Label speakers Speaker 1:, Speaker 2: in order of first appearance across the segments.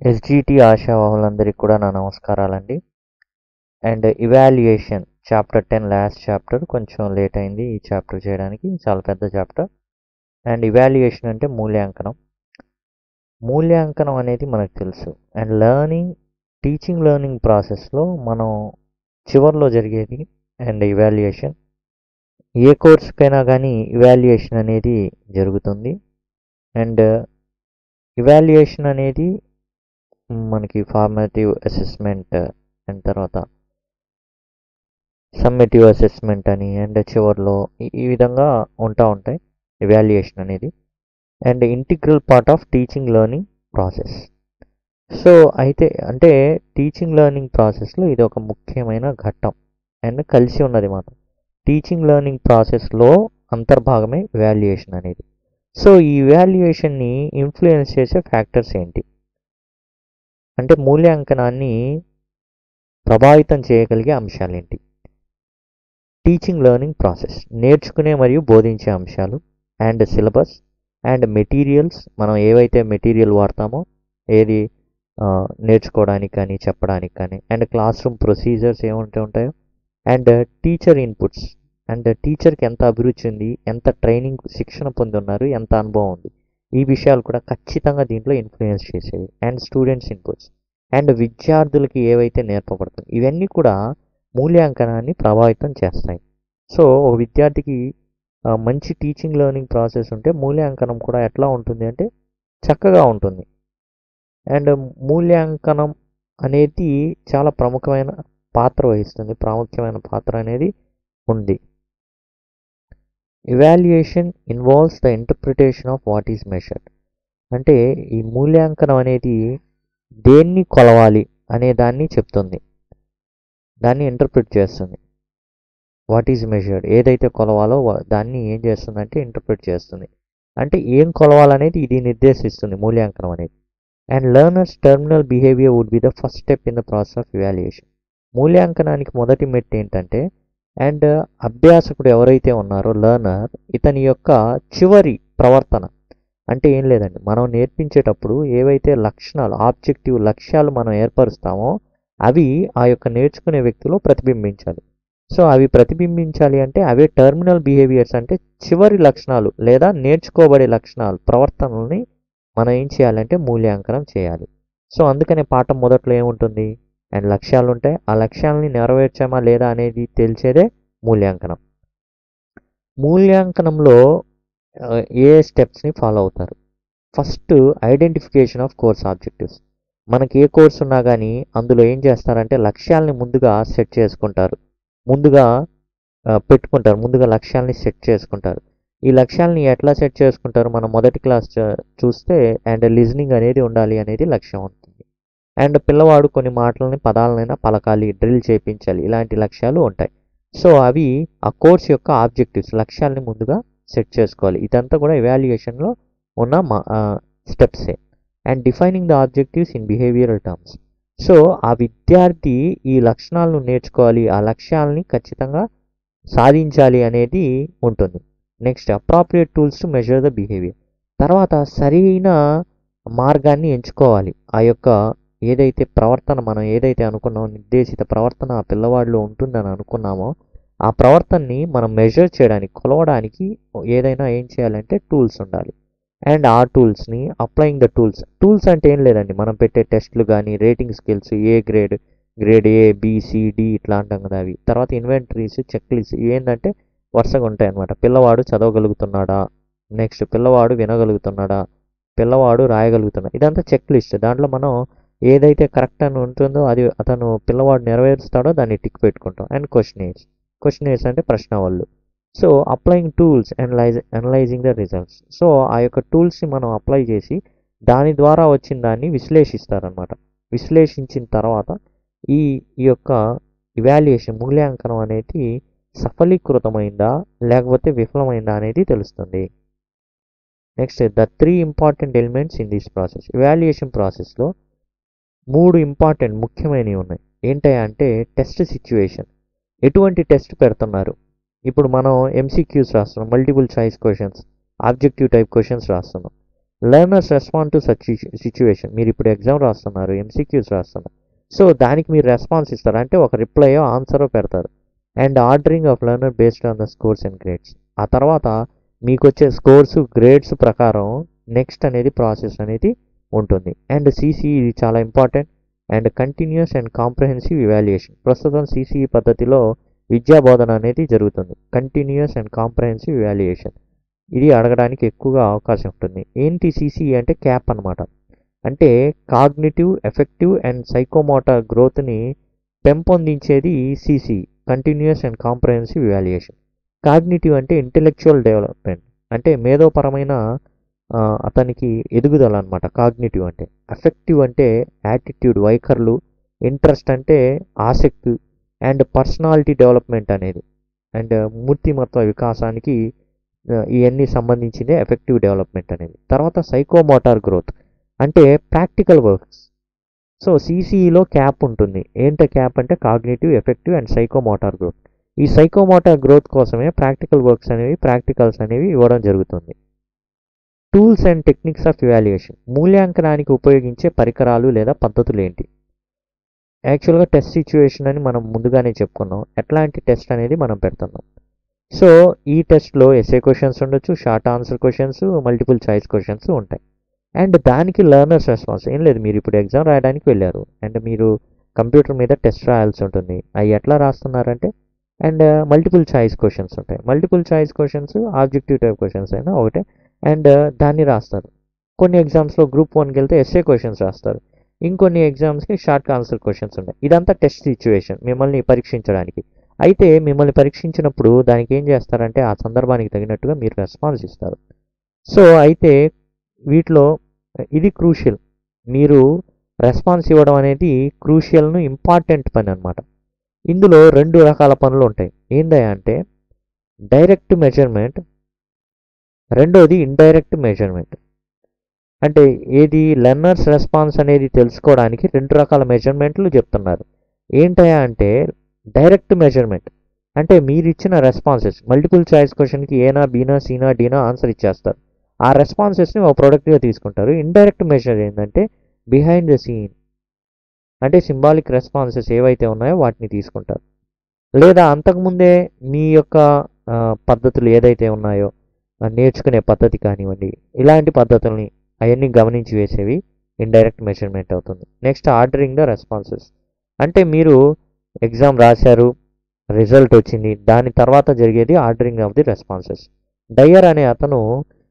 Speaker 1: SGT ఆశావాహులందరికీ కూడా నా నమస్కారాలండి and evaluation chapter ten last chapter కొంచెం లేట్ అయింది ఈ చాప్టర్ చేయడానికి చాలా పెద్ద చాప్టర్ అండ్ ఇవాల్యుయేషన్ అంటే మూల్యాంకనం మూల్యాంకనం అనేది మనకు తెలుసు అండ్ లెర్నింగ్ టీచింగ్ లెర్నింగ్ ప్రాసెస్లో మనం చివరిలో జరిగేది అండ్ ఇవాల్యుయేషన్ ఏ కోర్సుకైనా కానీ ఇవాల్యుయేషన్ అనేది జరుగుతుంది అండ్ ఇవాల్యుయేషన్ అనేది మనకి ఫార్మేటివ్ అసెస్మెంట్ అండ్ తర్వాత సమ్మేటివ్ అసెస్మెంట్ అని అండ్ చివరిలో ఈ- ఈ విధంగా ఉంటా ఉంటాయి ఇవాల్యుయేషన్ అనేది and integral part of teaching learning process so అయితే అంటే టీచింగ్ లెర్నింగ్ ప్రాసెస్లో ఇది ఒక ముఖ్యమైన ఘట్టం అండ్ కలిసి ఉన్నది మాత్రం టీచింగ్ లెర్నింగ్ ప్రాసెస్లో అంతర్భాగమే ఇవాల్యుయేషన్ అనేది సో ఈ ఇవాల్యుయేషన్ని ఇన్ఫ్లుయెన్స్ చేసే ఫ్యాక్టర్స్ ఏంటి అంటే మూల్యాంకనాన్ని ప్రభావితం చేయగలిగే అంశాలేంటి టీచింగ్ లెర్నింగ్ ప్రాసెస్ నేర్చుకునే మరియు బోధించే అంశాలు అండ్ సిలబస్ అండ్ మెటీరియల్స్ మనం ఏవైతే మెటీరియల్ వాడతామో ఏది ఆ, నేర్చుకోవడానికి కానీ చెప్పడానికి కానీ అండ్ క్లాస్ రూమ్ ప్రొసీజర్స్ ఏముంటే ఉంటాయో అండ్ టీచర్ ఇన్పుట్స్ అండ్ టీచర్కి ఎంత అభిరుచి ఉంది ఎంత ట్రైనింగ్ శిక్షణ పొంది ఉన్నారు ఎంత అనుభవం ఉంది ఈ విషయాలు కూడా ఖచ్చితంగా దీంట్లో ఇన్ఫ్లుయెన్స్ చేసేవి అండ్ స్టూడెంట్స్ ఇన్పుట్స్ అండ్ విద్యార్థులకి ఏవైతే నేర్పబడుతుంది ఇవన్నీ కూడా మూల్యాంకనాన్ని ప్రభావితం చేస్తాయి సో ఒక విద్యార్థికి ఆ, మంచి టీచింగ్ లెర్నింగ్ ప్రాసెస్ ఉంటే మూల్యాంకనం కూడా ఎట్లా ఉంటుంది అంటే చక్కగా ఉంటుంది అండ్ మూల్యాంకనం అనేది చాలా ప్రముఖమైన పాత్ర వహిస్తుంది ప్రాముఖ్యమైన పాత్ర అనేది ఉంది evaluation involves the interpretation of what is measured అంటే ఈ మూల్యాంకనం అనేది దేన్ని కొలవాలి అనే దాన్ని చెప్తుంది దాన్ని ఇంటర్ప్రిట్ చేస్తుంది వాట్ ఈజ్ మెజర్డ్ ఏదైతే కొలవాలో వా- దాన్ని ఏం చేస్తుందంటే ఇంటర్ప్రిట్ చేస్తుంది అంటే ఏం కొలవాలనేది ఇది నిర్దేశిస్తుంది మూల్యాంకనం అనేది and learners terminal behaviour would be the first step in the process of evaluation మూల్యాంకనానికి మొదటి మెట్టు ఏంటంటే అండ్ అభ్యాసకుడు ఎవరైతే ఉన్నారో లెర్నర్ ఇతని యొక్క చివరి ప్రవర్తన అంటే ఏం లేదండి మనం నేర్పించేటప్పుడు ఏవైతే లక్షణాలు ఆబ్జెక్టివ్ లక్ష్యాలు మనం ఏర్పరుస్తామో అవి ఆ యొక్క నేర్చుకునే వ్యక్తిలో ప్రతిబింబించాలి సో అవి ప్రతిబింబించాలి అంటే అవే టర్మినల్ బిహేవియర్స్ అంటే చివరి లక్షణాలు లేదా నేర్చుకోబడే లక్షణాలు ప్రవర్తనల్ని మనం ఏం చేయాలంటే మూల్యాంకనం చేయాలి సో అందుకనే పాఠం మొదట్లో ఏముంటుంది అండ్ లక్ష్యాలు ఉంటాయి ఆ లక్ష్యాలని నెరవేర్చామా లేదా అనేది తెలిసేదే మూల్యాంకనం మూల్యాంకనంలో ఆ, ఏ స్టెప్స్ని ఫాలో అవుతారు first identification of course objectives మనకి ఏ కోర్స్ ఉన్నా కానీ అందులో ఏం చేస్తారంటే లక్ష్యాలని ముందుగా సెట్ చేసుకుంటారు ముందుగా ఆ, పెట్టుకుంటారు ముందుగా లక్ష్యాలని సెట్ చేసుకుంటారు ఈ లక్ష్యాలని ఎట్లా సెట్ చేసుకుంటారు మనం మొదటి క్లాస్ చ- చూస్తే అండ్ లిజనింగ్ అనేది ఉండాలి అనేది లక్ష్యం ఉంటుంది అండ్ పిల్లవాడు కొన్ని మాటలని పదాలనైనా పలకాలి డ్రిల్ చేయించాలి ఇలాంటి లక్ష్యాలు ఉంటాయి సో అవి ఆ కోర్స్ యొక్క ఆబ్జెక్టివ్స్ లక్ష్యాలని ముందుగా సెట్ చేసుకోవాలి ఇదంతా కూడా ఎవాల్యుయేషన్లో ఉన్న మా స్టెప్సే and defining the objectives in behavioural terms so ఆ విద్యార్థి ఈ లక్షణాలను నేర్చుకోవాలి ఆ లక్ష్యాలని ఖచ్చితంగా సాధించాలి అనేది ఉంటుంది next appropriate tools to measure the behaviour తర్వాత సరైన మార్గాన్ని ఎంచుకోవాలి ఆ యొక్క ఏదైతే ప్రవర్తన మనం ఏదైతే అనుకున్నామో నిర్దేశిత ప్రవర్తన ఆ పిల్లవాడిలో ఉంటుందని అనుకున్నామో ఆ ప్రవర్తనని మనం మెజర్ చేయడానికి కొలవడానికి ఏదైనా ఏం చేయాలంటే టూల్స్ ఉండాలి అండ్ ఆ టూల్స్ని అప్లయింగ్ ద టూల్స్ టూల్స్ అంటే ఏం లేదండి మనం పెట్టే టెస్ట్లు కానీ rating skills A grade grade A B C D ఇట్లా అంటాం కదా అవి తర్వాత ఇన్వెంటరీస్ చెక్ లిస్ట్ ఏంటంటే వరుసగా ఉంటాయి అన్నమాట పిల్లవాడు చదవగలుగుతున్నాడా నెక్స్ట్ పిల్లవాడు వినగలుగుతున్నాడా పిల్లవాడు రాయగలుగుతున్నాడు ఇదంతా చెక్ లిస్ట్ దాంట్లో మనం ఏదైతే కరెక్ట్ అని ఉంటుందో అది అతను పిల్లవాడు నెరవేరుస్తాడో దాన్ని టిక్ పెట్టుకుంటాం అండ్ క్వశ్చనేర్స్ క్వశ్చనేర్స్ అంటే ప్రశ్నావళులు so applying tools analyse analysing the results so ఆ యొక్క టూల్స్ని మనం అప్లై చేసి దాని ద్వారా వచ్చిన దాన్ని విశ్లేషిస్తారనమాట విశ్లేషించిన తర్వాత ఈ ఈ యొక్క ఇవాల్యుయేషన్ మూల్యాంకనం అనేది సఫలీకృతమైందా లేకపోతే విఫలమైందా అనేది తెలుస్తుంది next the three important elements in this process evaluation ప్రాసెస్లో మూడు ఇంపార్టెంట్ ముఖ్యమైనవి ఉన్నాయి ఏంటయ్యా అంటే టెస్ట్ సిచ్యువేషన్ ఎటువంటి టెస్ట్ పెడుతున్నారు ఇప్పుడు మనం ఎంసీక్యూస్ రాస్తున్నాం multiple choice questions objective type questions రాస్తున్నాం learners respond to such situation మీరు ఇప్పుడు ఎగ్జామ్ రాస్తున్నారు ఎంసీక్యూస్ రాస్తున్నారు సో దానికి మీరు రెస్పాన్స్ ఇస్తారు అంటే ఒక రిప్లైయో ఆన్సరో పెడతారు and ordering of learner based on the scores and grades ఆ తర్వాత మీకు వచ్చే స్కోర్స్ గ్రేడ్స్ ప్రకారం నెక్స్ట్ అనేది ప్రాసెస్ అనేది ఉంటుంది అండ్ సిసి ఇది చాలా important and continuous and comprehensive evaluation ప్రస్తుతం సిసిఈ పద్ధతిలో విద్యా బోధన అనేది జరుగుతుంది కంటిన్యూస్ అండ్ కాంప్రహెన్సివ్ ఇవాల్యుయేషన్ ఇది అడగడానికి ఎక్కువగా అవకాశం ఉంటుంది ఏంటి సిసిఈ అంటే క్యాప్ అనమాట అంటే కాగ్నిటివ్ ఎఫెక్టివ్ అండ్ సైకోమోటార్ గ్రోత్ని పెంపొందించేది CC continuous and comprehensive evaluation cognitive అంటే ఇంటెలెక్చువల్ డెవలప్మెంట్ అంటే మేధోపరమైన ఆ, అతనికి ఎదుగుదల అనమాట కాగ్నిటివ్ అంటే ఎఫెక్టివ్ అంటే యాటిట్యూడ్ వైఖరులు ఇంట్రెస్ట్ అంటే ఆసక్తి అండ్ పర్సనాలిటీ డెవలప్మెంట్ అనేది అండ్ మూర్తిమత్వ వికాసానికి ఆ, ఇవన్నీ సంబంధించిందే ఎఫెక్టివ్ డెవలప్మెంట్ అనేది తర్వాత సైకోమోటార్ గ్రోత్ అంటే ప్రాక్టికల్ వర్క్స్ సో సిసిఈలో క్యాప్ ఉంటుంది ఏంటో క్యాప్ అంటే cognitive affective and psychomotor growth ఈ సైకోమోటార్ గ్రోత్ కోసమే ప్రాక్టికల్ వర్క్స్ అనేవి ప్రాక్టికల్స్ అనేవి ఇవ్వడం జరుగుతుంది tools and techniques of evaluation మూల్యాంకనానికి ఉపయోగించే పరికరాలు లేదా పద్ధతులు ఏంటి యాక్చువల్గా టెస్ట్ సిచ్యువేషన్ అని మనం ముందుగానే చెప్పుకున్నాం ఎట్లాంటి టెస్ట్ అనేది మనం పెడుతున్నాం సో ఈ టెస్ట్లో ఎస్ఏ క్వశ్చన్స్ ఉండొచ్చు short answer questions multiple choice questions ఉంటాయి అండ్ దానికి లెర్నర్స్ రెస్పాన్స్ ఏం లేదు మీరు ఇప్పుడు ఎగ్జామ్ రాయడానికి వెళ్ళారు అండ్ మీరు కంప్యూటర్ మీద టెస్ట్ రాయాల్సి ఉంటుంది అవి ఎట్లా రాస్తున్నారంటే అండ్ మల్టిపుల్ చాయిస్ క్వశ్చన్స్ ఉంటాయి multiple choice questions objective type questions అయినా ఒకటే అండ్ దాన్ని రాస్తారు కొన్ని ఎగ్జామ్స్లో గ్రూప్ వన్కి వెళ్తే ఎస్ఏ క్వశ్చన్స్ రాస్తారు ఇంకొన్ని ఎగ్జామ్స్కి షార్ట్ ఆన్సర్ క్వశ్చన్స్ ఉంటాయి ఇదంతా టెస్ట్ సిచ్యువేషన్ మిమ్మల్ని పరీక్షించడానికి అయితే మిమ్మల్ని పరీక్షించినప్పుడు దానికి ఏం చేస్తారంటే ఆ సందర్భానికి తగినట్టుగా మీరు రెస్పాన్స్ ఇస్తారు సో అయితే వీటిలో ఇది క్రూషియల్ మీరు రెస్పాన్స్ ఇవ్వడం అనేది క్రూషియల్ను ఇంపార్టెంట్ పని అనమాట ఇందులో రెండు రకాల పనులు ఉంటాయి ఏందయ్యా అంటే డైరెక్ట్ మెజర్మెంట్ రెండోది ఇండైరెక్ట్ మెజర్మెంట్ అంటే ఏది లెర్నర్స్ రెస్పాన్స్ అనేది తెలుసుకోవడానికి రెండు రకాల మెజర్మెంట్లు చెప్తున్నారు ఏంటయ్యా అంటే డైరెక్ట్ మెజర్మెంట్ అంటే మీరు ఇచ్చిన రెస్పాన్సెస్ మల్టిపుల్ చాయిస్ క్వశ్చన్కి ఏనా బీనా సీనా డీనా ఆన్సర్ ఇచ్చేస్తారు ఆ రెస్పాన్సెస్ని ఒక ప్రోడక్ట్గా తీసుకుంటారు ఇండైరెక్ట్ మెజర్ ఏంటంటే బిహైండ్ ద సీన్ అంటే సింబాలిక్ రెస్పాన్సెస్ ఏవైతే ఉన్నాయో వాటిని తీసుకుంటారు లేదా అంతకుముందే మీ యొక్క ఆ, పద్ధతులు ఏదైతే ఉన్నాయో ఆ, నేర్చుకునే పద్ధతి కానివ్వండి ఇలాంటి పద్ధతుల్ని అవన్నీ గమనించి వేసేవి ఇండైరెక్ట్ మెజర్మెంట్ అవుతుంది నెక్స్ట్ ఆర్డరింగ్ ద రెస్పాన్సెస్ అంటే మీరు ఎగ్జామ్ రాశారు రిజల్ట్ వచ్చింది దాని తర్వాత జరిగేది ordering of the responses Dyer అనే అతను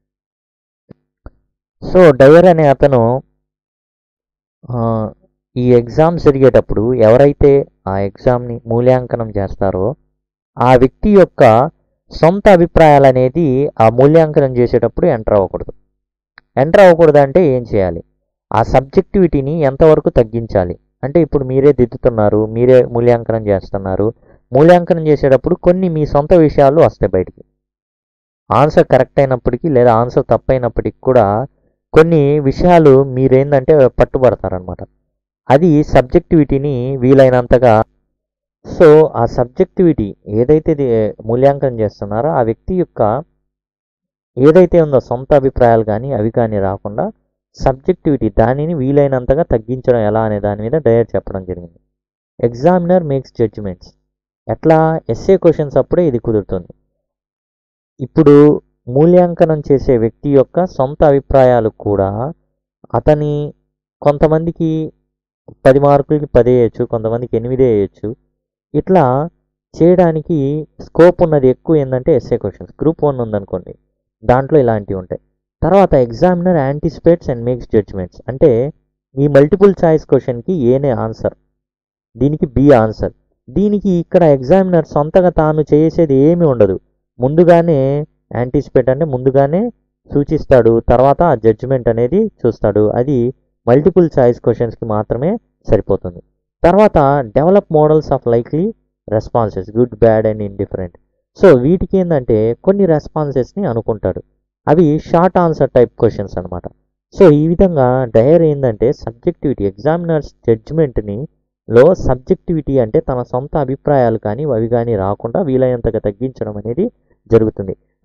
Speaker 1: సో డయర్ అనే అతను ఆ, ఈ ఎగ్జామ్ జరిగేటప్పుడు ఎవరైతే ఆ ఎగ్జామ్ని మూల్యాంకనం చేస్తారో ఆ వ్యక్తి యొక్క సొంత అభిప్రాయాలు అనేది ఆ మూల్యాంకనం చేసేటప్పుడు ఎంటర్ అవ్వకూడదు ఎంటర్ అవ్వకూడదు అంటే ఏం చేయాలి ఆ సబ్జెక్టివిటీని ఎంతవరకు తగ్గించాలి అంటే ఇప్పుడు మీరే దిద్దుతున్నారు మీరే మూల్యాంకనం చేస్తున్నారు మూల్యాంకనం చేసేటప్పుడు కొన్ని మీ సొంత విషయాలు వస్తాయి బయటికి ఆన్సర్ కరెక్ట్ అయినప్పటికీ లేదా ఆన్సర్ తప్పైనప్పటికీ కూడా కొన్ని విషయాలు మీరేందంటే పట్టుబడతారనమాట అది సబ్జెక్టివిటీని వీలైనంతగా సో ఆ సబ్జెక్టివిటీ ఏదైతే ది- మూల్యాంకనం చేస్తున్నారో ఆ వ్యక్తి యొక్క ఏదైతే ఉందో సొంత అభిప్రాయాలు కానీ అవి కానీ రాకుండా సబ్జెక్టివిటీ దానిని వీలైనంతగా తగ్గించడం ఎలా అనే దాని మీద డయర్ చెప్పడం జరిగింది ఎగ్జామినర్ మేక్స్ జడ్జిమెంట్స్ ఎట్లా ఎస్ఏ క్వశ్చన్స్ అప్పుడే ఇది కుదురుతుంది ఇప్పుడు మూల్యాంకనం చేసే వ్యక్తి యొక్క సొంత అభిప్రాయాలు కూడా అతని కొంతమందికి పది మార్కులకి పది వేయచ్చు కొంతమందికి ఎనిమిది వేయచ్చు ఇట్లా చేయడానికి స్కోప్ ఉన్నది ఎక్కువ ఏంటంటే ఎస్ఏ క్వశ్చన్స్ గ్రూప్ వన్ ఉందనుకోండి దాంట్లో ఇలాంటివి ఉంటాయి తర్వాత examiner anticipates and makes judgments అంటే ఈ మల్టిపుల్ చాయిస్ క్వశ్చన్కి ఏనే ఆన్సర్ దీనికి బి ఆన్సర్ దీనికి ఇక్కడ ఎగ్జామినర్ సొంతగా తాను చేసేది ఏమీ ఉండదు ముందుగానే యాంటిసిపేట్ అంటే ముందుగానే సూచిస్తాడు తర్వాత ఆ జడ్జిమెంట్ అనేది చూస్తాడు అది మల్టిపుల్ చాయిస్ క్వశ్చన్స్కి మాత్రమే సరిపోతుంది తర్వాత develop models of likely responses good bad and indifferent so వీటికి ఏంటంటే కొన్ని రెస్పాన్సెస్ని అనుకుంటాడు అవి షార్ట్ ఆన్సర్ టైప్ క్వశ్చన్స్ అనమాట సో ఈ విధంగా డయర్ ఏంటంటే సబ్జెక్టివిటీ ఎగ్జామినర్స్ జడ్జిమెంట్ని లో సబ్జెక్టివిటీ అంటే తన సొంత అభిప్రాయాలు కానీ అవి కానీ రాకుండా వీలైనంతగా తగ్గించడం అనేది జరుగుతుంది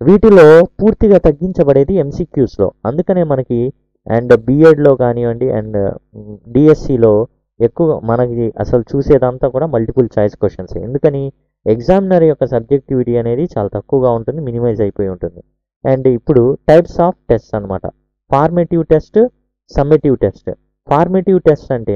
Speaker 1: వీటిలో పూర్తిగా తగ్గించబడేది ఎంసీక్యూస్లో అందుకనే మనకి అండ్ బీఎడ్లో కానివ్వండి అండ్ డిఎస్సిలో ఎక్కువ మనకి అసలు చూసేదంతా కూడా మల్టిపుల్ చాయిస్ క్వశ్చన్స్ ఎందుకని ఎగ్జామినర్ యొక్క సబ్జెక్టివిటీ అనేది చాలా తక్కువగా ఉంటుంది మినిమైజ్ అయిపోయి ఉంటుంది అండ్ ఇప్పుడు టైప్స్ ఆఫ్ టెస్ట్ అనమాట formative test summative test formative test అంటే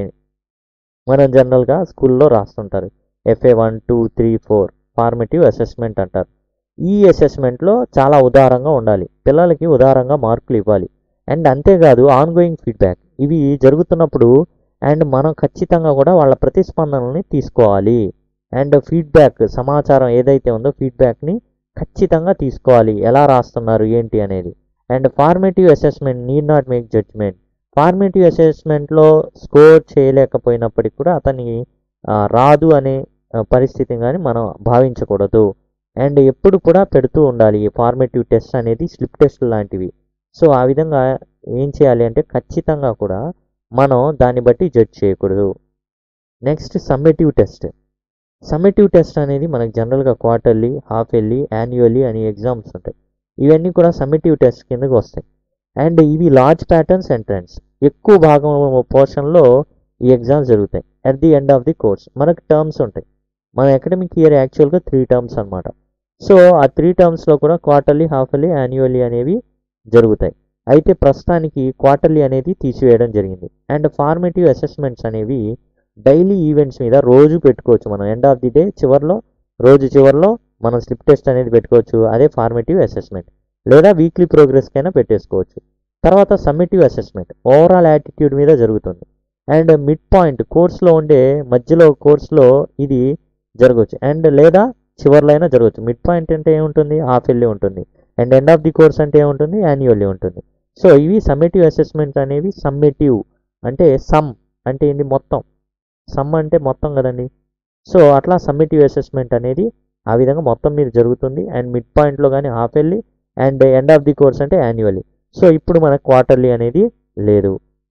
Speaker 1: మనం జనరల్గా స్కూల్లో రాస్తుంటారు FA one two three four formative assessment అంటారు ఈ అసెస్మెంట్లో చాలా ఉదారంగా ఉండాలి పిల్లలకి ఉదారంగా మార్కులు ఇవ్వాలి అండ్ అంతేకాదు ఆన్ గోయింగ్ ఫీడ్బ్యాక్ ఇవి జరుగుతున్నప్పుడు అండ్ మనం ఖచ్చితంగా కూడా వాళ్ళ ప్రతిస్పందనల్ని తీసుకోవాలి అండ్ ఫీడ్బ్యాక్ సమాచారం ఏదైతే ఉందో ఫీడ్బ్యాక్ని ఖచ్చితంగా తీసుకోవాలి ఎలా రాస్తున్నారు ఏంటి అనేది and formative assessment need not make judgment formative అసెస్మెంట్లో స్కోర్ చేయలేకపోయినప్పటికీ కూడా అతని ఆ, రాదు అనే ఆ, పరిస్థితిని కానీ మనం భావించకూడదు అండ్ ఎప్పుడు కూడా పెడుతూ ఉండాలి ఈ ఫార్మేటివ్ టెస్ట్ అనేది స్లిప్ టెస్ట్ లాంటివి సో ఆ విధంగా ఏం చేయాలి అంటే ఖచ్చితంగా కూడా మనం దాన్ని బట్టి జడ్జ్ చేయకూడదు next summative test summative test అనేది మనకి జనరల్గా క్వార్టర్లీ హాఫ్ ఇయర్లీ యాన్యువల్లీ అని ఎగ్జామ్స్ ఉంటాయి ఇవన్నీ కూడా సమ్మేటివ్ టెస్ట్ కిందకి వస్తాయి అండ్ ఇవి లార్జ్ ప్యాటర్న్స్ ఎంట్రన్స్ ఎక్కువ భాగం పోర్షన్లో ఈ ఎగ్జామ్స్ జరుగుతాయి at the end of the course మనకు టర్మ్స్ ఉంటాయి మన అకాడమిక్ ఇయర్ యాక్చువల్గా త్రీ టర్మ్స్ అనమాట సో ఆ త్రీ టర్మ్స్లో కూడా క్వార్టర్లీ హాఫ్ ఇయర్లీ యాన్యువల్లీ అనేవి జరుగుతాయి అయితే ప్రస్తుతానికి క్వార్టర్లీ అనేది తీసివేయడం జరిగింది అండ్ ఫార్మేటివ్ అసెస్మెంట్స్ అనేవి డైలీ ఈవెంట్స్ మీద రోజు పెట్టుకోవచ్చు మనం ఎండ్ ఆఫ్ ది డే చివరిలో రోజు చివరిలో మనం స్లిప్ టెస్ట్ అనేది పెట్టుకోవచ్చు అదే ఫార్మేటివ్ అసెస్మెంట్ లేదా వీక్లీ ప్రోగ్రెస్కైనా పెట్టేసుకోవచ్చు తర్వాత సమ్మేటివ్ అసెస్మెంట్ ఓవరాల్ యాటిట్యూడ్ మీద జరుగుతుంది అండ్ మిడ్ పాయింట్ కోర్స్లో ఉండే మధ్యలో కోర్స్లో ఇది జరగవచ్చు అండ్ లేదా చివర్లో అయినా జరగవచ్చు మిడ్ పాయింట్ అంటే ఏముంటుంది హాఫ్ ఇయర్లీ ఉంటుంది and end of the course అంటే ఏముంటుంది యాన్యువల్లీ ఉంటుంది సో ఇవి సమ్మేటివ్ అసెస్మెంట్ అనేవి సమ్మేటివ్ అంటే సమ్ అంటే ఏంది మొత్తం సమ్ అంటే మొత్తం కదండి సో అట్లా సమ్మేటివ్ అసెస్మెంట్ అనేది ఆ విధంగా మొత్తం మీద జరుగుతుంది అండ్ మిడ్ పాయింట్లో కానీ half yearly and end of the course అంటే యాన్యువల్లీ సో ఇప్పుడు మనకు క్వార్టర్లీ అనేది లేదు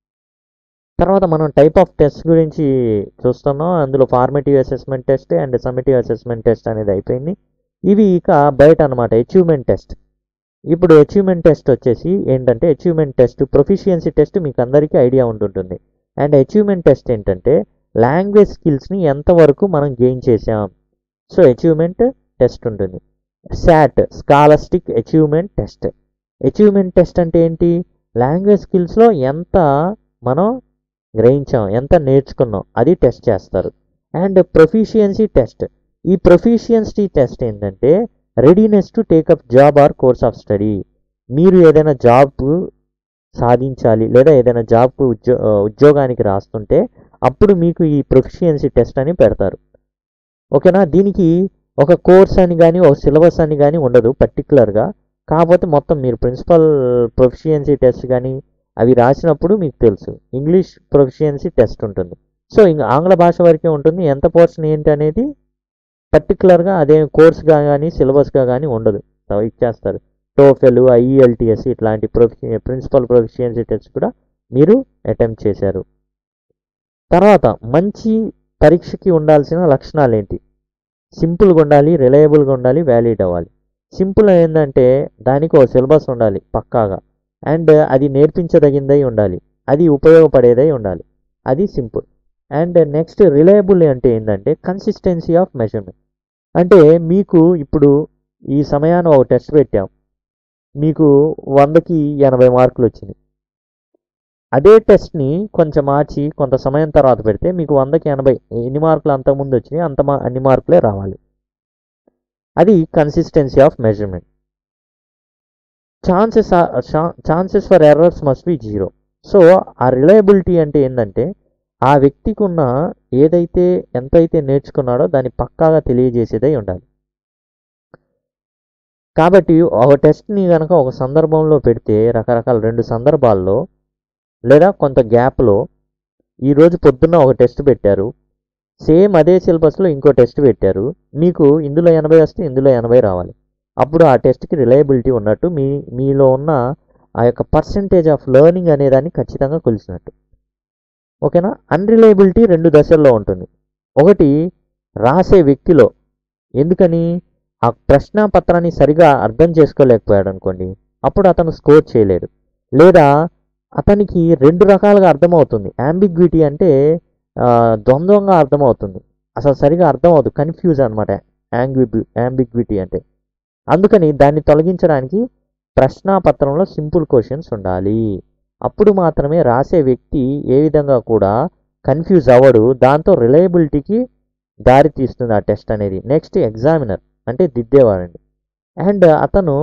Speaker 1: తర్వాత మనం టైప్ ఆఫ్ టెస్ట్ గురించి చూస్తున్నాం అందులో formative assessment test and summative assessment test అనేది అయిపోయింది ఇవి ఇక బయట అనమాట అచీవ్మెంట్ టెస్ట్ ఇప్పుడు అచీవ్మెంట్ టెస్ట్ వచ్చేసి ఏంటంటే అచీవ్మెంట్ టెస్ట్ ప్రొఫిషియన్సీ టెస్ట్ మీకు అందరికీ ఐడియా ఉంటుంటుంది అండ్ అచీవ్మెంట్ టెస్ట్ ఏంటంటే లాంగ్వేజ్ స్కిల్స్ని ఎంతవరకు మనం గెయిన్ చేసాం సో అచీవ్మెంట్ టెస్ట్ ఉంటుంది SAT scholastic achievement test achievement test అంటే ఏంటి లాంగ్వేజ్ స్కిల్స్లో ఎంత మనం గ్రహించాం ఎంత నేర్చుకున్నాం అది టెస్ట్ చేస్తారు అండ్ ప్రొఫిషియన్సీ టెస్ట్ ఈ ప్రొఫిషియన్సీ టెస్ట్ ఏంటంటే readiness to take up job or course of study మీరు ఏదైనా జాబ్ సాధించాలి లేదా ఏదైనా జాబ్ ఉద్యో ఉద్యోగానికి రాస్తుంటే అప్పుడు మీకు ఈ ప్రొఫిషియన్సీ టెస్ట్ అని పెడతారు ఓకేనా దీనికి ఒక కోర్స్ అని కానీ ఒక సిలబస్ అని కానీ ఉండదు పర్టికులర్గా కాకపోతే మొత్తం మీరు ప్రిన్సిపల్ ప్రొఫిషియన్సీ టెస్ట్ కానీ అవి రాసినప్పుడు మీకు తెలుసు ఇంగ్లీష్ ప్రొఫిషియన్సీ టెస్ట్ ఉంటుంది సో ఇంకా ఆంగ్ల భాష వరకే ఉంటుంది ఎంత పోర్షన్ ఏంటి అనేది పర్టికులర్గా అదే కోర్స్గా కానీ సిలబస్గా కానీ ఉండదు సో ఇచ్చేస్తారు టోఫెల్ ఐఈఎల్టీఎస్ ఇట్లాంటి ప్రొఫి ప్రిన్సిపల్ ప్రొఫిషియన్సీ టెస్ట్ కూడా మీరు అటెంప్ట్ చేశారు తర్వాత మంచి పరీక్షకి ఉండాల్సిన లక్షణాలు ఏంటి సింపుల్గా ఉండాలి రిలయబుల్గా ఉండాలి వ్యాలిడ్ అవ్వాలి సింపుల్ ఏంటంటే దానికి ఒక సిలబస్ ఉండాలి పక్కాగా అండ్ అది నేర్పించదగిందై ఉండాలి అది ఉపయోగపడేదై ఉండాలి అది సింపుల్ అండ్ నెక్స్ట్ రిలయబుల్ అంటే ఏంటంటే కన్సిస్టెన్సీ ఆఫ్ మెజర్మెంట్ అంటే మీకు ఇప్పుడు ఈ సమయాన్ని ఒక టెస్ట్ పెట్టాం మీకు వందకి ఎనభై మార్కులు వచ్చినాయి అదే టెస్ట్ని కొంచెం మార్చి కొంత సమయం తర్వాత పెడితే మీకు వందకి ఎనభై ఎన్ని మార్కులు అంతకుముందు వచ్చినాయి అంత మా అన్ని మార్కులే రావాలి అది consistency of measurement chances chances for errors must be zero so ఆ రిలయబిలిటీ అంటే ఏంటంటే ఆ వ్యక్తికి ఉన్న ఏదైతే ఎంతైతే నేర్చుకున్నాడో దాన్ని పక్కాగా తెలియజేసేదై ఉండాలి కాబట్టి ఒక టెస్ట్ని కనుక ఒక సందర్భంలో పెడితే రకరకాల రెండు సందర్భాల్లో లేదా కొంత గ్యాప్లో ఈరోజు పొద్దున్న ఒక టెస్ట్ పెట్టారు సేమ్ అదే సిలబస్లో ఇంకో టెస్ట్ పెట్టారు మీకు ఇందులో ఎనభై వస్తే ఇందులో ఎనభై రావాలి అప్పుడు ఆ టెస్ట్కి రిలయబిలిటీ ఉన్నట్టు మీ మీలో ఉన్న ఆ యొక్క పర్సంటేజ్ ఆఫ్ లెర్నింగ్ అనేదాన్ని ఖచ్చితంగా కొలిసినట్టు ఓకేనా అన్రిలయబిలిటీ రెండు దశల్లో ఉంటుంది ఒకటి రాసే వ్యక్తిలో ఎందుకని ఆ ప్రశ్న పత్రాన్ని సరిగా అర్థం చేసుకోలేకపోయాడు అనుకోండి అప్పుడు అతను స్కోర్ చేయలేడు లేదా అతనికి రెండు రకాలుగా అర్థమవుతుంది యాంబిగ్విటీ అంటే ఆ, ద్వంద్వంగా అర్థమవుతుంది అసలు సరిగా అర్థమవుతుంది కన్ఫ్యూజ్ అనమాట యాంగ్వి యాంబిగ్విటీ అంటే అందుకని దాన్ని తొలగించడానికి ప్రశ్నాపత్రంలో సింపుల్ క్వశ్చన్స్ ఉండాలి అప్పుడు మాత్రమే రాసే వ్యక్తి ఏ విధంగా కూడా కన్ఫ్యూజ్ అవ్వడు దాంతో రిలయబిలిటీకి దారి తీస్తుంది ఆ టెస్ట్ అనేది నెక్స్ట్ ఎగ్జామినర్ అంటే దిద్దేవాడండి అండ్ అతను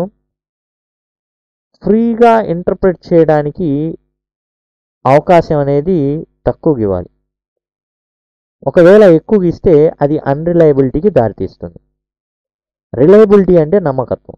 Speaker 1: ఫ్రీగా ఇంటర్ప్రిట్ చేయడానికి అవకాశం అనేది తక్కువగా ఇవ్వాలి ఒకవేళ ఎక్కువగా ఇస్తే అది అన్రిలయబిలిటీకి దారితీస్తుంది రిలయబిలిటీ అంటే నమ్మకత్వం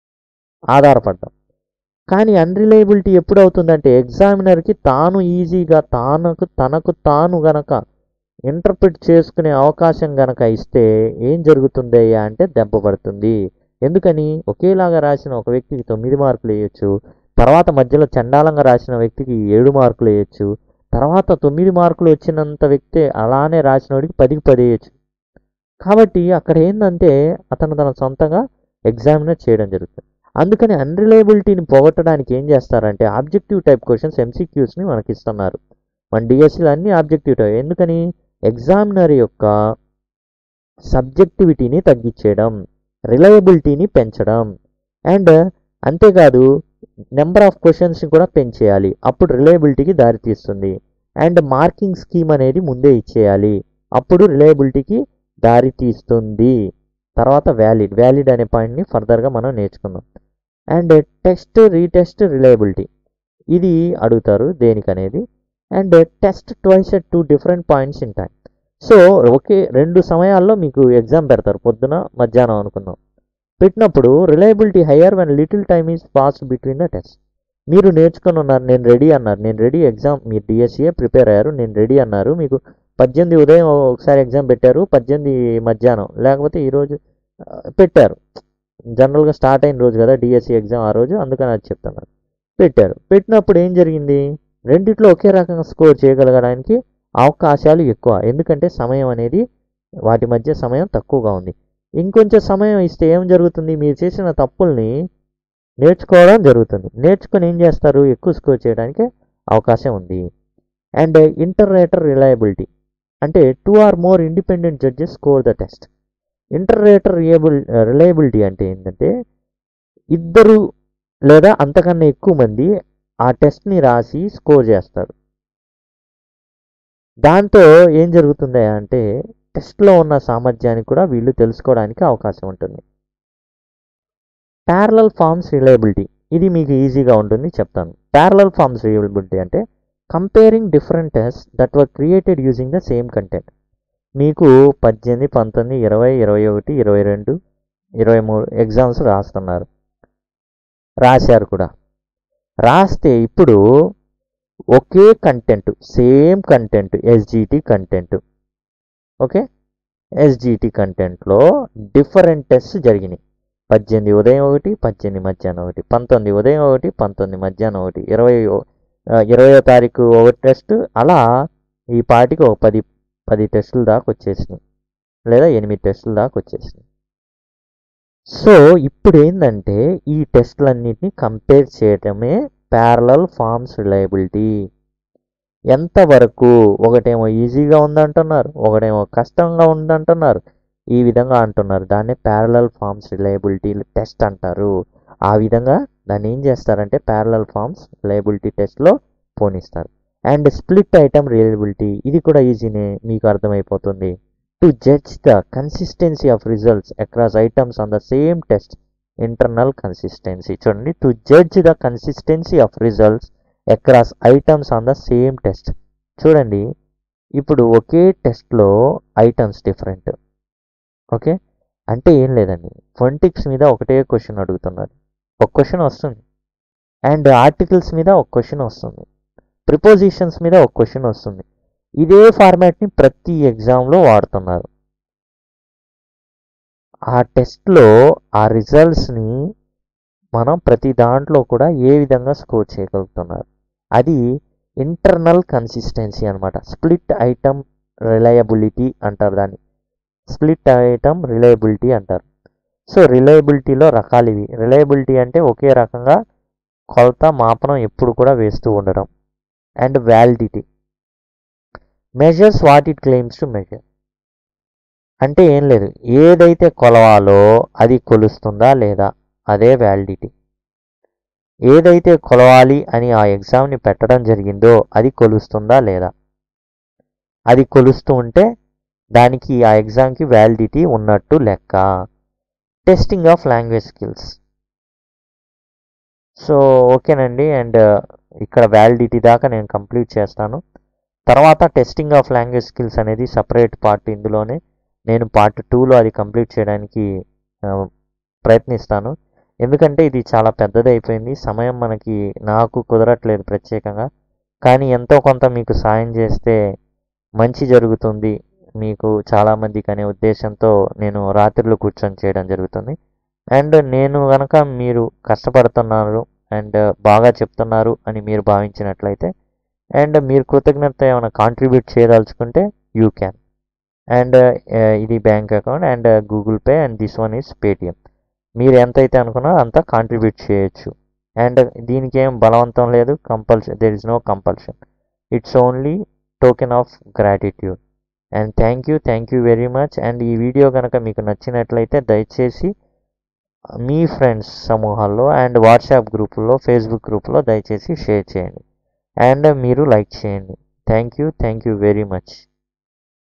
Speaker 1: ఆధారపడడం కానీ అన్రిలయబిలిటీ ఎప్పుడు అవుతుందంటే ఎగ్జామినర్కి తాను ఈజీగా తానకు తనకు తాను గనక ఇంటర్ప్రిట్ చేసుకునే అవకాశం గనక ఇస్తే ఏం జరుగుతుందయ్యా అంటే దెబ్బ పడుతుంది ఎందుకని ఒకేలాగా రాసిన ఒక వ్యక్తికి తొమ్మిది మార్కులు వేయొచ్చు తర్వాత మధ్యలో చండాలంగా రాసిన వ్యక్తికి ఏడు మార్కులు వేయొచ్చు తర్వాత తొమ్మిది మార్కులు వచ్చినంత వ్యక్తి అలానే రాసినోడికి పదికి పది వేయచ్చు కాబట్టి అక్కడ ఏంటంటే అతను తన సొంతంగా ఎగ్జామినర్ చేయడం జరుగుతుంది అందుకని అన్రిలయబిలిటీని పోగొట్టడానికి ఏం చేస్తారంటే ఆబ్జెక్టివ్ టైప్ క్వశ్చన్స్ ఎంసీక్యూస్ని మనకి ఇస్తున్నారు మన డిఎస్సీలు అన్ని ఆబ్జెక్టివ్ టైప్ ఎందుకని ఎగ్జామినర్ యొక్క సబ్జెక్టివిటీని తగ్గించేయడం రిలయబిలిటీని పెంచడం అండ్ అంతేకాదు నెంబర్ ఆఫ్ క్వశ్చన్స్ని కూడా పెంచేయాలి అప్పుడు రిలయబిలిటీకి దారితీస్తుంది అండ్ మార్కింగ్ స్కీమ్ అనేది ముందే ఇచ్చేయాలి అప్పుడు రిలయబిలిటీకి దారి తీస్తుంది తర్వాత వ్యాలిడ్ వ్యాలిడ్ అనే పాయింట్ని ఫర్దర్గా మనం నేర్చుకుందాం అండ్ టెస్ట్ రీటెస్ట్ రిలయబిలిటీ ఇది అడుగుతారు దేనికనేది and test twice at two different points in time so ఒకే రెండు సమయాల్లో మీకు ఎగ్జామ్ పెడతారు పొద్దున మధ్యాహ్నం అనుకుందాం పెట్టినప్పుడు reliability higher when little time is pass between the test మీరు నేర్చుకొని ఉన్నారు నేను రెడీ అన్నారు నేను రెడీ ఎగ్జామ్ మీరు డిఎస్సీఏ ప్రిపేర్ అయ్యారు నేను రెడీ అన్నారు మీకు పద్దెనిమిది ఉదయం ఒకసారి ఎగ్జామ్ పెట్టారు పద్దెనిమిది మధ్యాహ్నం లేకపోతే ఈరోజు ఆ, పెట్టారు జనరల్గా స్టార్ట్ అయిన రోజు కదా డిఎస్సి ఎగ్జామ్ ఆ రోజు అందుకని అది చెప్తున్నారు పెట్టారు పెట్టినప్పుడు ఏం జరిగింది రెండిట్లో ఒకే రకంగా స్కోర్ చేయగలగడానికి అవకాశాలు ఎక్కువ ఎందుకంటే సమయం అనేది వాటి మధ్య సమయం తక్కువగా ఉంది ఇంకొంచెం సమయం ఇస్తే ఏం జరుగుతుంది మీరు చేసిన తప్పుల్ని నేర్చుకోవడం జరుగుతుంది నేర్చుకొని ఏం చేస్తారు ఎక్కువ స్కోర్ చేయడానికి అవకాశం ఉంది అండ్ ఇంటర్రేటర్ రిలయబిలిటీ అంటే two or more independent judges score the test interrater reliable reliability అంటే ఏంటంటే ఇద్దరు లేదా అంతకన్నా ఎక్కువ మంది ఆ టెస్ట్ని రాసి స్కోర్ చేస్తారు దాంతో ఏం జరుగుతుంది అంటే టెస్ట్లో ఉన్న సామర్థ్యాన్ని కూడా వీళ్ళు తెలుసుకోవడానికి అవకాశం ఉంటుంది ప్యారలల్ ఫార్మ్స్ రిలయబిలిటీ ఇది మీకు ఈజీగా ఉంటుంది చెప్తాను ప్యారలల్ ఫార్మ్స్ రిలయబిలిటీ అంటే comparing different test that were created using the same content మీకు పద్దెనిమిది పంతొమ్మిది ఇరవై ఇరవై ఒకటి ఇరవై రెండు ఇరవై మూడు ఎగ్జామ్స్ రాస్తున్నారు రాశారు కూడా రాస్తే ఇప్పుడు ఒకే content same content SGT content okay SGT కంటెంట్లో డిఫరెంట్ టెస్ట్ జరిగినాయి పద్దెనిమిది ఉదయం ఒకటి పద్దెనిమిది మధ్యాహ్నం ఒకటి పంతొమ్మిది ఉదయం ఒకటి పంతొమ్మిది మధ్యాహ్నం ఒకటి ఇరవై ఇరవయో తారీఖు ఒకటి టెస్ట్ అలా ఈ పాటికి ఒక పది పది టెస్టుల దాకా వచ్చేసినాయి లేదా ఎనిమిది టెస్టుల దాకా వచ్చేసినాయి సో ఇప్పుడు ఏంటంటే ఈ టెస్టులన్నిటిని కంపేర్ చేయటమే ప్యారలల్ ఫార్మ్స్ రిలయబిలిటీ ఎంతవరకు ఒకటేమో ఈజీగా ఉందంటున్నారు ఒకటేమో కష్టంగా ఉందంటున్నారు ఈ విధంగా అంటున్నారు దాన్ని ప్యారలల్ ఫార్మ్స్ రిలయబిలిటీ టెస్ట్ అంటారు ఆ విధంగా దాన్ని ఏం చేస్తారంటే ప్యారలల్ ఫార్మ్స్ రిలయబిలిటీ టెస్ట్లో పోనిస్తారు అండ్ స్ప్లిట్ ఐటమ్ రిలయబిలిటీ ఇది కూడా ఈజీనే మీకు అర్థమైపోతుంది to judge the consistency of results across items on the same test internal consistency చూడండి to judge the consistency of results across items on the same test చూడండి ఇప్పుడు ఒకే టెస్ట్లో ఐటమ్స్ డిఫరెంట్ ఓకే అంటే ఏం లేదండి ఫొంటిక్స్ మీద ఒకటే క్వశ్చన్ అడుగుతున్నారు ఒక క్వశ్చన్ వస్తుంది అండ్ ఆర్టికల్స్ మీద ఒక క్వశ్చన్ వస్తుంది ప్రిపోజిషన్స్ మీద ఒక క్వశ్చన్ వస్తుంది ఇదే ఫార్మాట్ని ప్రతి ఎగ్జామ్లో వాడుతున్నారు ఆ టెస్ట్లో ఆ రిజల్ట్స్ని మనం ప్రతి దాంట్లో కూడా ఏ విధంగా స్కోర్ చేయగలుగుతున్నారు అది ఇంటర్నల్ కన్సిస్టెన్సీ అనమాట స్ప్లిట్ ఐటమ్ రిలయబిలిటీ అంటారు దాన్ని స్ప్లిట్ ఐటమ్ రిలయబిలిటీ అంటారు సో రిలయబిలిటీలో రకాలు ఇవి రిలయబిలిటీ అంటే ఒకే రకంగా కొలత మాపనం ఎప్పుడు కూడా వేస్తూ ఉండడం and validity measures what it claims to measure అంటే ఏం లేదు ఏదైతే కొలవాలో అది కొలుస్తుందా లేదా అదే వ్యాలిడిటీ ఏదైతే కొలవాలి అని ఆ ఎగ్జామ్ని పెట్టడం జరిగిందో అది కొలుస్తుందా లేదా అది కొలుస్తూ ఉంటే దానికి ఆ ఎగ్జామ్కి వ్యాలిడిటీ ఉన్నట్టు లెక్క testing of language skills so ఓకేనండి అండ్ ఇక్కడ వ్యాలిడిటీ దాకా నేను కంప్లీట్ చేస్తాను తర్వాత టెస్టింగ్ ఆఫ్ లాంగ్వేజ్ స్కిల్స్ అనేది సపరేట్ పార్ట్ ఇందులోనే నేను పార్ట్ టూలో అది కంప్లీట్ చేయడానికి ఆ, ప్రయత్నిస్తాను ఎందుకంటే ఇది చాలా పెద్దది అయిపోయింది సమయం మనకి నాకు కుదరట్లేదు ప్రత్యేకంగా కానీ ఎంతో కొంత మీకు సాయం చేస్తే మంచి జరుగుతుంది మీకు చాలామందికి అనే ఉద్దేశంతో నేను రాత్రులు కూర్చొని చేయడం జరుగుతుంది అండ్ నేను కనుక మీరు కష్టపడుతున్నారు అండ్ బాగా చెప్తున్నారు అని మీరు భావించినట్లయితే అండ్ మీరు కృతజ్ఞత ఏమైనా కాంట్రిబ్యూట్ చేయదలుచుకుంటే యూ క్యాన్ అండ్ ఇది bank account and Google Pay and this one is Paytm మీరు ఎంతైతే అనుకున్నారో అంత కాంట్రిబ్యూట్ చేయొచ్చు అండ్ దీనికి ఏం బలవంతం లేదు compulsion there is no compulsion it's only token of gratitude and thank you thank you very much and ఈ వీడియో కనుక మీకు నచ్చినట్లయితే దయచేసి మీ ఫ్రెండ్స్ సమూహాల్లో అండ్ వాట్సాప్ గ్రూపుల్లో ఫేస్బుక్ గ్రూప్లో దయచేసి షేర్ చేయండి అండ్ మీరు లైక్ చేయండి thank you thank you very much